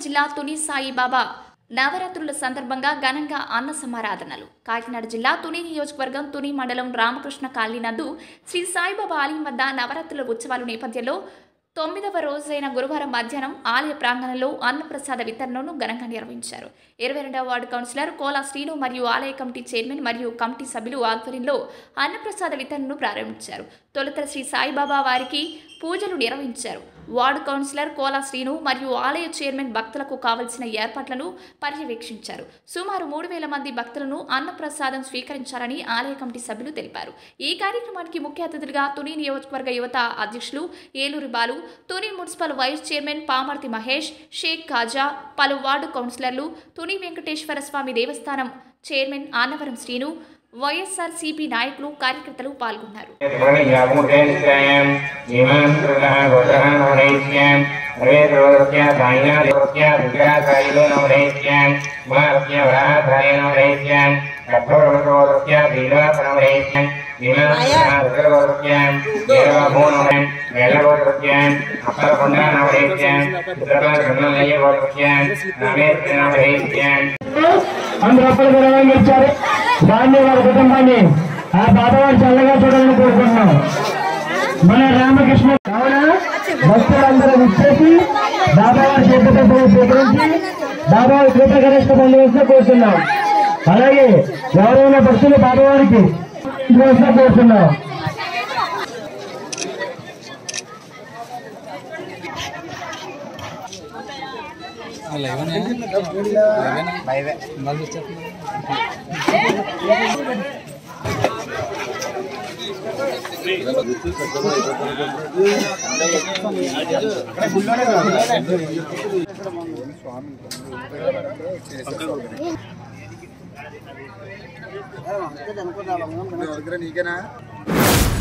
జిల్లా తుని సాయిబాబా నవరాత్రుల సందర్భంగా ఘనంగా అన్న సమారాధనలు కాకినాడ జిల్లా తుని నియోజకవర్గం తుని మండలం రామకృష్ణ కాలనీ నందు శ్రీ సాయిబాబా ఆలయం వద్ద నవరాత్రుల ఉత్సవాల నేపథ్యంలో తొమ్మిదవ రోజైన గురువారం మధ్యాహ్నం ఆలయ ప్రాంగణంలో అన్నప్రసాద వితరణను ఘనంగా నిర్వహించారు ఇరవై రెండవ వార్డు కౌన్సిలర్ కోలా శ్రీను మరియు ఆలయ కమిటీ చైర్మన్ మరియు కమిటీ సభ్యులు ఆధ్వర్యంలో అన్నప్రసాద వితరణను ప్రారంభించారు తొలుత శ్రీ సాయిబాబా వారికి పూజలు నిర్వహించారు వార్డు కౌన్సిలర్ కోలా శ్రీను మరియు ఆలయ చైర్మన్ భక్తులకు కావలసిన ఏర్పాట్లను పర్యవేక్షించారు సుమారు మూడు వేల మంది భక్తులను అన్నప్రసాదం స్వీకరించారని ఆలయ కమిటీ సభ్యులు తెలిపారు ఈ కార్యక్రమానికి ముఖ్య అతిథులుగా తుని నియోజకవర్గ యువత అధ్యక్షులు Eluri Balu Tuni municipal vice chairman Pamarthi Mahesh Sheikh Khaja పలు వార్డు కౌన్సిలర్లు తుని వెంకటేశ్వర స్వామి దేవస్థానం చైర్మన్ ఆనవరం శ్రీను వైఎస్ఆర్ సిపి నాయకులు కార్యకర్తలు పాల్గొన్నారు ्याम् इमाम् कृतः गोत्रः नवरैस्याम् सर्वेद्रोदस्य धान्यादिवस्य विग्रहसायिलो नवरैस्याम् मारस्य वराधाय नवरैस्याम् कठोरमतोदस्य लीलापनवरैस्याम् इमाम् देवाभूनवम् वेलगोत्रस्याम् अपरकुण्डा नवरैस्याम् चित्रपालकृष्णलयगोत्रस्याम् रामेश्वरी नवरैस्याम् అందరూ అప్పటికి రంగంగా ఇచ్చారు దాన్ని వాళ్ళ కుటుంబాన్ని ఆ బాబావారి చల్లగా చూడాలని కోరుకుంటున్నాం మన రామకృష్ణ కావున భక్తులందరూ విచ్చేసి బాబావారి చేతులతో స్వీకరించి బాబావారి కృప గణేష్ పొందవలసిన కోరుతున్నాం అలాగే ఎవరైనా భక్తులు బాబావారికి ఇవ్వాల్సిన కోరుతున్నాం దగ్గర నీకేనా